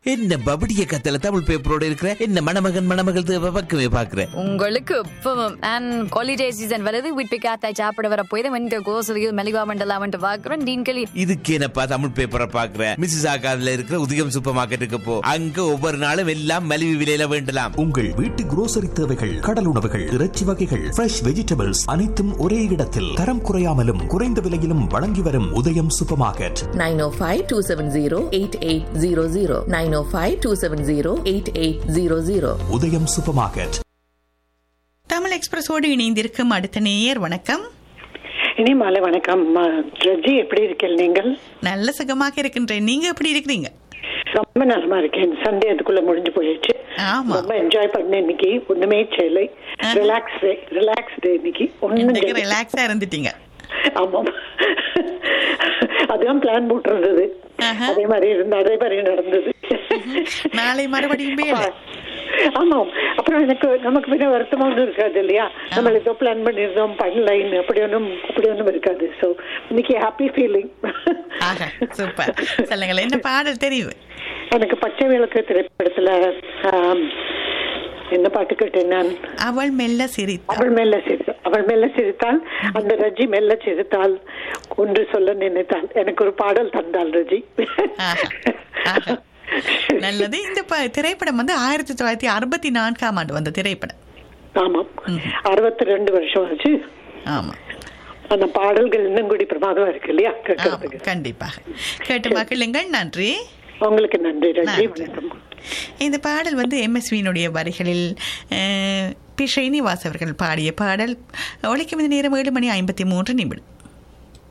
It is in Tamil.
என்ன பபடிய கத்தல தமிழ் பேப்பரோட இருக்கிற என்ன மணமகன் மணமகள் தேவை பக்கமே பாக்குறேன் உங்களுக்கு இப்பவும் அண்ட் ஹாலிடே சீசன் வருது வீட்டு காத்தாய் சாப்பிட வர போய் இந்த கோசலியில் மெலிவா மண்டலாமன்ட்டு பார்க்குறோம் டீன்களி இதுக்கு என்னப்பா தமிழ் பேப்பரை பாக்குற மிஸ்ஸஸ் ஆகாதுல இருக்கிற உதயம் சூப்பர் மார்க்கெட்டுக்கு போ அங்க ஒவ்வொரு நாளும் எல்லாம் மலிவு விலையில வேண்டலாம் உங்கள் வீட்டு grocery தேவைகள் கடல் உணவுகள் இறைச்சி வகைகள் ஃப்ரெஷ் வெஜிடபிள்ஸ் அனைத்தும் ஒரே இடத்தில் தரம் குறையாமலும் குறைந்த விலையிலும் வழங்கி வரும் உதயம் சூப்பர் மார்க்கெட் 905-270-8800 905-270-8800 உதயம் சூப்பர் மார்க்கெட் தமிழ் எக்ஸ்பிரஸோடு இணைந்திருக்கும் அடுத்த நேயர் வணக்கம் இனி மாலை வணக்கம் ம, ரஜி எப்படி இருக்கீங்க நீங்கள் நல்ல சுகமாக இருக்கின்றேன் நீங்க எப்படி இருக்கிறீங்க ரொம்ப நலமா இருக்கேன் சண்டே அதுக்குள்ள முடிஞ்சு போயிடுச்சு ஆமா. ரொம்ப என்ஜாய் பண்ணேன் இன்னைக்கு ஒண்ணுமே செய்யலை ஆஹா. ரிலாக்ஸ் டே ரிலாக்ஸ் டே இன்னைக்கு ஒண்ணும் இன்னைக்கு செய்யலை. ரிலாக்ஸா இருந்துட்டீங்க ஆமாம் அதான் பிளான் போட்டிருந்தது ஆஹா. அதே மாதிரி இருந்த அதே மாதிரி நடந்தது நாளை மறுபடியும் வேலை ஆமாம் அப்புறம் எனக்கு நமக்கு பின்ன வருத்தமா ஒன்றும் இருக்காது இல்லையா நம்ம ஏதோ பிளான் பண்ணியிருந்தோம் பண்ணலைன்னு அப்படி ஒன்றும் அப்படி ஒன்றும் இருக்காது ஸோ இன்னைக்கு ஹாப்பி ஃபீலிங் ஆஹா சூப்பர் சொல்லுங்களேன் என்ன பாடல் தெரியுது எனக்கு பச்சை விளக்கு திரைப்படத்துல ஆம், என்ன பாட்டு கேட்டேன் நான் அவள் மெல்ல சிரித்தாள் அவள் மெல்ல சிரித்தாள் அவள் மெல்ல சிரித்தாள் அந்த ரஜி மெல்ல சிரித்தாள் ஒன்று சொல்ல நினைத்தாள் எனக்கு ஒரு பாடல் தந்தாள் ரஜி ஆஹா. ஆஹா. நல்லது இந்த ப- திரைப்படம் வந்து ஆயிரத்தி தொள்ளாயிரத்தி அறுபத்தி நான்காம் ஆண்டு வந்த திரைப்படம் ஆமாம் அறுபத்தி ரெண்டு வருஷம் ஆச்சு ஆமா அந்த பாடல்கள் இன்னும் கூடி பிரமாதமா இருக்கு இல்லையா ஆமா கேட்கறதுக்கு கண்டிப்பாக கேட்டு மகிழுங்கள் நன்றி உங்களுக்கு நன்றி ரஜி நன்றி. வணக்கம் இந்த பாடல் வந்து எம்எஸ்வியினுடைய வரிகளில் அஹ், பி ஸ்ரீனிவாஸ் அவர்கள் பாடிய பாடல் ஒழிக்கும் இந்த நேரம் ஏழு மணி ஐம்பத்தி மூன்று நிமிடம்